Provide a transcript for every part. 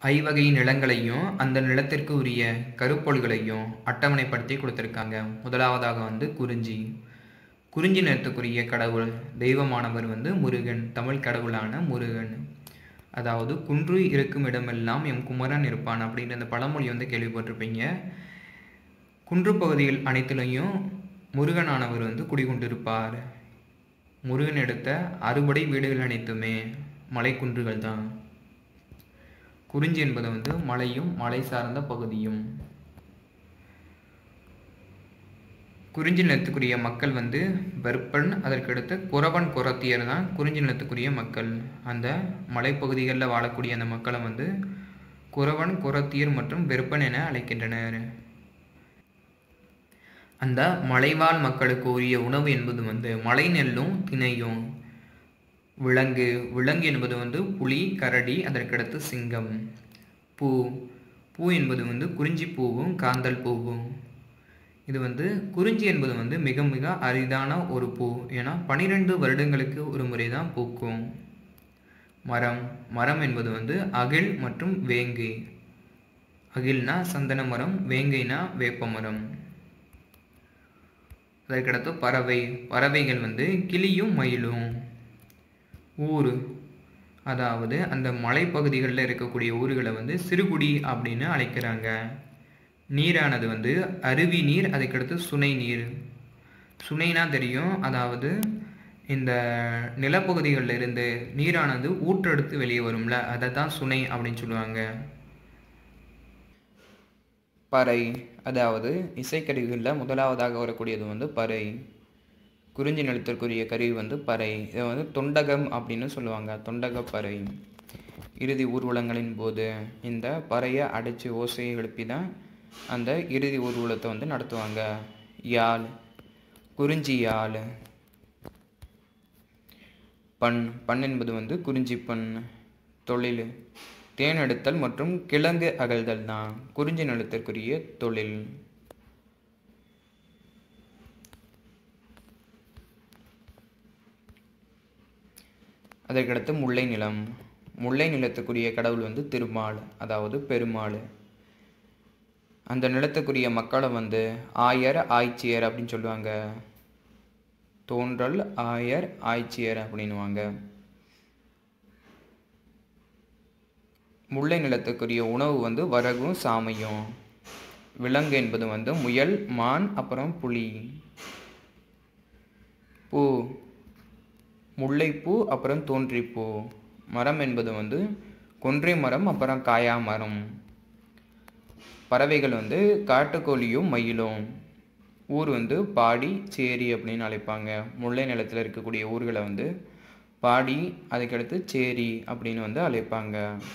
ஐவகை நிலங்களையும் அந்த நிலத்திற்கு உரிய கருப்பொருள்களையும் அட்டவணைப்படுத்தி கொடுத்துருக்காங்க முதலாவதாக வந்து குறிஞ்சி குறிஞ்சி நிலத்துக்குரிய கடவுள் தெய்வமானவர் வந்து முருகன் தமிழ் கடவுளான முருகன் அதாவது குன்று இருக்கும் இடமெல்லாம் எம் குமரன் இருப்பான் அப்படின்ற அந்த பழமொழி வந்து கேள்விப்பட்டிருப்பீங்க குன்று பகுதிகள் அனைத்திலையும் முருகனானவர் வந்து குடிகொண்டிருப்பார் முருகன் எடுத்த அறுபடை வீடுகள் அனைத்துமே மலைக்குன்றுகள் தான் குறிஞ்சி என்பது வந்து மலையும் மலை சார்ந்த பகுதியும் குறிஞ்சி நிலத்துக்குரிய மக்கள் வந்து வெற்பன் அதற்கடுத்து குறவன் குரத்தியர் தான் குறிஞ்சி நிலத்துக்குரிய மக்கள் அந்த மலைப்பகுதிகளில் வாழக்கூடிய அந்த மக்களை வந்து குறவன் குரத்தியர் மற்றும் வெற்பன் என அழைக்கின்றனர் அந்த மலைவாழ் மக்களுக்கு உரிய உணவு என்பது வந்து மலை நெல்லும் திணையும் விலங்கு விலங்கு என்பது வந்து புலி கரடி அதற்கடுத்து சிங்கம் பூ பூ என்பது வந்து குறிஞ்சி பூவும் காந்தல் பூவும் இது வந்து குறிஞ்சி என்பது வந்து மிக மிக அரிதான ஒரு பூ ஏன்னா பனிரெண்டு வருடங்களுக்கு ஒரு முறை தான் பூக்கும் மரம் மரம் என்பது வந்து அகில் மற்றும் வேங்கை அகில்னா சந்தன மரம் வேங்கைனா வேப்ப மரம் அதற்கடுத்து பறவை பறவைகள் வந்து கிளியும் மயிலும் ஊர் அதாவது அந்த மலைப்பகுதிகளில் இருக்கக்கூடிய ஊர்களை வந்து சிறுகுடி அப்படின்னு அழைக்கிறாங்க நீரானது வந்து அருவி நீர் அதுக்கடுத்து சுனை நீர் சுனைனா தெரியும் அதாவது இந்த நிலப்பகுதிகளில் இருந்து நீரானது ஊற்றெடுத்து வெளியே வரும்ல அதை தான் சுனை அப்படின்னு சொல்லுவாங்க பறை அதாவது இசைக்கருவிகளில் முதலாவதாக வரக்கூடியது வந்து பறை குறிஞ்சி நிலத்திற்குரிய கருவி வந்து பறை இதை வந்து தொண்டகம் அப்படின்னு சொல்லுவாங்க தொண்டக பறை இறுதி ஊர்வலங்களின் போது இந்த பறையை அடைச்சி ஓசையை எழுப்பி தான் அந்த இறுதி ஊர்வலத்தை வந்து நடத்துவாங்க யாழ் குறிஞ்சி யாழ் பண் பண் என்பது வந்து குறிஞ்சி பண் தொழில் தேனெடுத்தல் மற்றும் கிழங்கு அகழ்தல் தான் குறிஞ்சி நிலத்திற்குரிய தொழில் அதற்கடுத்து முல்லை நிலம் முல்லை நிலத்துக்குரிய கடவுள் வந்து திருமால் அதாவது பெருமாள் அந்த நிலத்துக்குரிய மக்களை வந்து ஆயர் ஆய்ச்சியர் அப்படின்னு சொல்லுவாங்க தோன்றல் ஆயர் ஆய்ச்சியர் அப்படின்னுவாங்க முல்லை நிலத்துக்குரிய உணவு வந்து வரகும் சாமையும் விலங்கு என்பது வந்து முயல் மான் அப்புறம் புலி பூ முல்லைப்பூ அப்புறம் தோன்றிப்பூ மரம் என்பது வந்து கொன்றை மரம் அப்புறம் காயா மரம் பறவைகள் வந்து காட்டுக்கோழியும் மயிலும் ஊர் வந்து பாடி சேரி அப்படின்னு அழைப்பாங்க முல்லை நிலத்தில் இருக்கக்கூடிய ஊர்களை வந்து பாடி அதுக்கடுத்து சேரி அப்படின்னு வந்து அழைப்பாங்க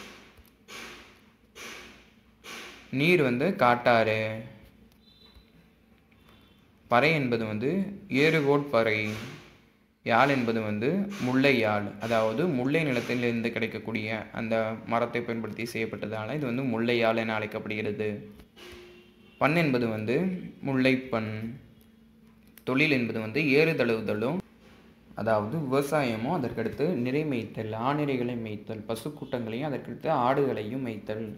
நீர் வந்து காட்டாறு பறை என்பது வந்து ஏறுகோட் பறை யாழ் என்பது வந்து முல்லை யாழ் அதாவது முல்லை நிலத்திலிருந்து கிடைக்கக்கூடிய அந்த மரத்தை பயன்படுத்தி செய்யப்பட்டதால் இது வந்து முல்லை யாழ் என அழைக்கப்படுகிறது பண் என்பது வந்து முல்லைப்பண் தொழில் என்பது வந்து ஏறுதழுவுதலும் அதாவது விவசாயமும் அதற்கடுத்து நிறை மேய்த்தல் ஆணிரைகளை மேய்த்தல் பசுக்கூட்டங்களையும் அதற்கடுத்து ஆடுகளையும் மேய்த்தல்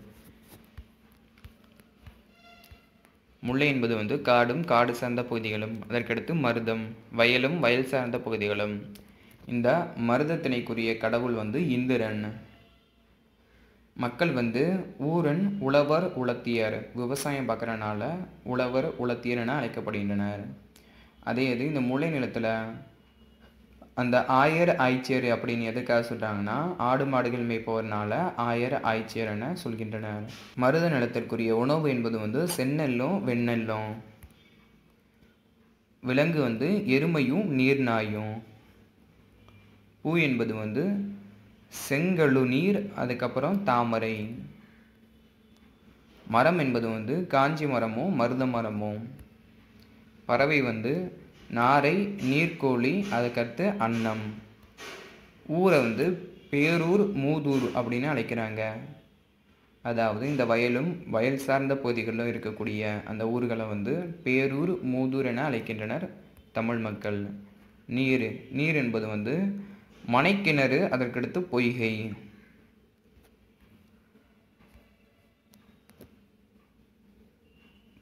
முல்லை என்பது வந்து காடும் காடு சார்ந்த பகுதிகளும் அதற்கடுத்து மருதம் வயலும் வயல் சார்ந்த பகுதிகளும் இந்த மருதத்தினைக்குரிய கடவுள் வந்து இந்திரன் மக்கள் வந்து ஊரன் உழவர் உலத்தியர் விவசாயம் பார்க்குறனால உழவர் உலத்தியர் என அழைக்கப்படுகின்றனர் அதே இது இந்த முல்லை நிலத்தில் அந்த ஆயர் ஆய்ச்சியர் அப்படின்னு எதுக்காக சொல்கிறாங்கன்னா ஆடு மாடுகள் மேய்ப்பவர்னால ஆயர் ஆய்ச்சியர் என சொல்கின்றனர் மருத நிலத்திற்குரிய உணவு என்பது வந்து செந்நெல்லும் வெண்ணெல்லும் விலங்கு வந்து எருமையும் நீர்நாயும் பூ என்பது வந்து செங்கழு நீர் அதுக்கப்புறம் தாமரை மரம் என்பது வந்து காஞ்சி மரமும் மருத மரமும் பறவை வந்து நாரை நீர்க்கோழி அதுக்கடுத்து அன்னம் ஊரை வந்து பேரூர் மூதூர் அப்படின்னு அழைக்கிறாங்க அதாவது இந்த வயலும் வயல் சார்ந்த பகுதிகளிலும் இருக்கக்கூடிய அந்த ஊர்களை வந்து பேரூர் மூதூர் என அழைக்கின்றனர் தமிழ் மக்கள் நீர் நீர் என்பது வந்து மனைக்கிணறு அதற்கடுத்து பொய்கை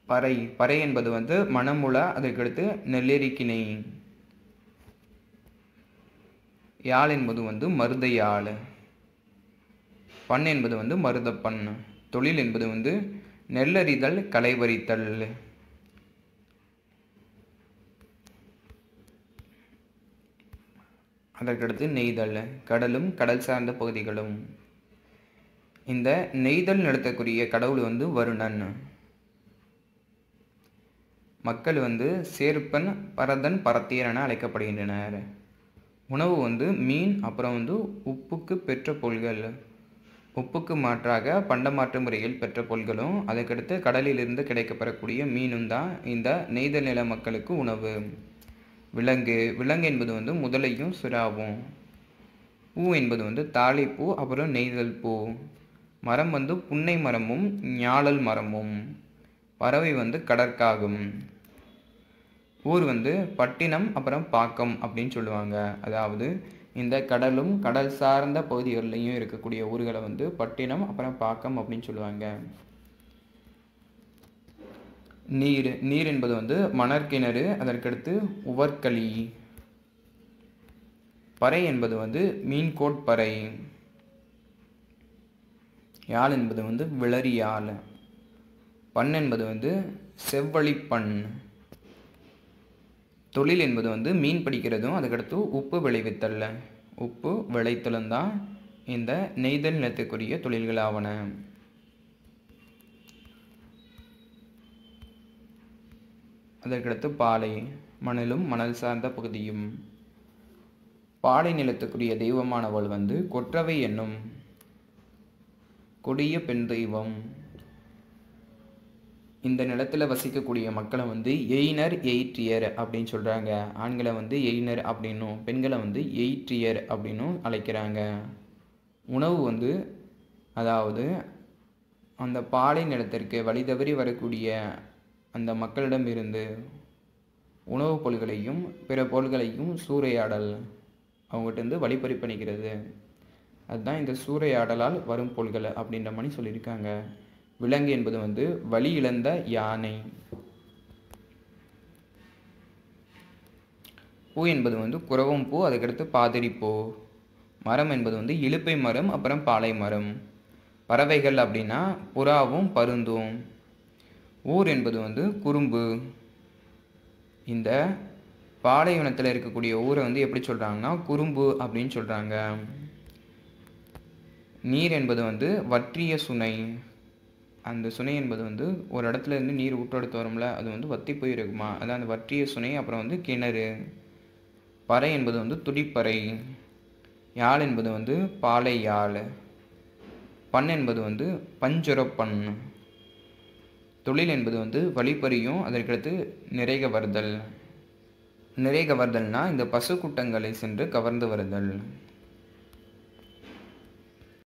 பறை பறை என்பது வந்து மணமுள அதற்கடுத்து நெல்லெரிக்கிணை யாழ் என்பது வந்து மருத யாழ் பண் என்பது வந்து மருதப்பண் தொழில் என்பது வந்து நெல்லறிதல் களைவரித்தல் அதற்கடுத்து நெய்தல் கடலும் கடல் சார்ந்த பகுதிகளும் இந்த நெய்தல் நடத்தக்கூடிய கடவுள் வந்து வருணன் மக்கள் வந்து சேர்ப்பன் பரதன் பரத்தியர் என அழைக்கப்படுகின்றனர் உணவு வந்து மீன் அப்புறம் வந்து உப்புக்கு பெற்ற பொருள்கள் உப்புக்கு மாற்றாக பண்டமாற்று முறையில் பெற்ற பொருள்களும் அதுக்கடுத்து கடலிலிருந்து கிடைக்கப்பெறக்கூடிய மீனும் தான் இந்த நெய்தல் நில மக்களுக்கு உணவு விலங்கு விலங்கு என்பது வந்து முதலையும் சுறாவும் பூ என்பது வந்து தாளிப்பூ அப்புறம் நெய்தல் பூ மரம் வந்து புன்னை மரமும் ஞாழல் மரமும் பறவை வந்து கடற்காகும் ஊர் வந்து பட்டினம் அப்புறம் பாக்கம் அப்படின்னு சொல்லுவாங்க அதாவது இந்த கடலும் கடல் சார்ந்த பகுதிகளிலையும் இருக்கக்கூடிய ஊர்களை வந்து பட்டினம் அப்புறம் பாக்கம் அப்படின்னு சொல்லுவாங்க நீர் நீர் என்பது வந்து மணற்கிணறு அதற்கடுத்து உவர்களி பறை என்பது வந்து மீன்கோட்பறை யாழ் என்பது வந்து விளரி யாழ் பண் என்பது வந்து செவ்வழிப்பண் தொழில் என்பது வந்து மீன் பிடிக்கிறதும் அதுக்கடுத்து உப்பு விளைவித்தல் உப்பு விளைத்தலும் தான் இந்த நெய்தல் நிலத்துக்குரிய தொழில்களாவன அதற்கடுத்து பாலை மணலும் மணல் சார்ந்த பகுதியும் பாலை நிலத்துக்குரிய தெய்வமானவள் வந்து கொற்றவை என்னும் கொடிய பெண் தெய்வம் இந்த நிலத்தில் வசிக்கக்கூடிய மக்களை வந்து எயினர் எயிற்றியர் அப்படின்னு சொல்கிறாங்க ஆண்களை வந்து எயினர் அப்படின்னும் பெண்களை வந்து எயிற்றியர் அப்படின்னும் அழைக்கிறாங்க உணவு வந்து அதாவது அந்த பாலை நிலத்திற்கு வழி தவறி வரக்கூடிய அந்த மக்களிடமிருந்து உணவுப் பொருள்களையும் பிற பொருள்களையும் சூறையாடல் அவங்ககிட்ட வழிப்பறிப்பணிக்கிறது அதுதான் இந்த சூறையாடலால் வரும் பொருள்கள் அப்படின்ற மாதிரி சொல்லியிருக்காங்க விலங்கு என்பது வந்து வழி இழந்த யானை பூ என்பது வந்து குரவம் பூ அதுக்கடுத்து பாதிரி பூ மரம் என்பது வந்து இலுப்பை மரம் அப்புறம் பாலை மரம் பறவைகள் அப்படின்னா புறாவும் பருந்தும் ஊர் என்பது வந்து குறும்பு இந்த பாலைவனத்தில் இருக்கக்கூடிய ஊரை வந்து எப்படி சொல்கிறாங்கன்னா குறும்பு அப்படின்னு சொல்கிறாங்க நீர் என்பது வந்து வற்றிய சுனை அந்த சுனை என்பது வந்து ஒரு இடத்துல இருந்து நீர் ஊற்றெடுத்து வரும்ல அது வந்து வத்தி போயிருக்குமா அதான் அந்த வற்றிய சுனை அப்புறம் வந்து கிணறு பறை என்பது வந்து துடிப்பறை யாழ் என்பது வந்து பாலை யாழ் பண் என்பது வந்து பஞ்சுரப்பண் தொழில் என்பது வந்து வழிப்பறியும் அதற்கடுத்து நிறைக வருதல் நிறைக வருதல்னா இந்த பசு கூட்டங்களை சென்று கவர்ந்து வருதல்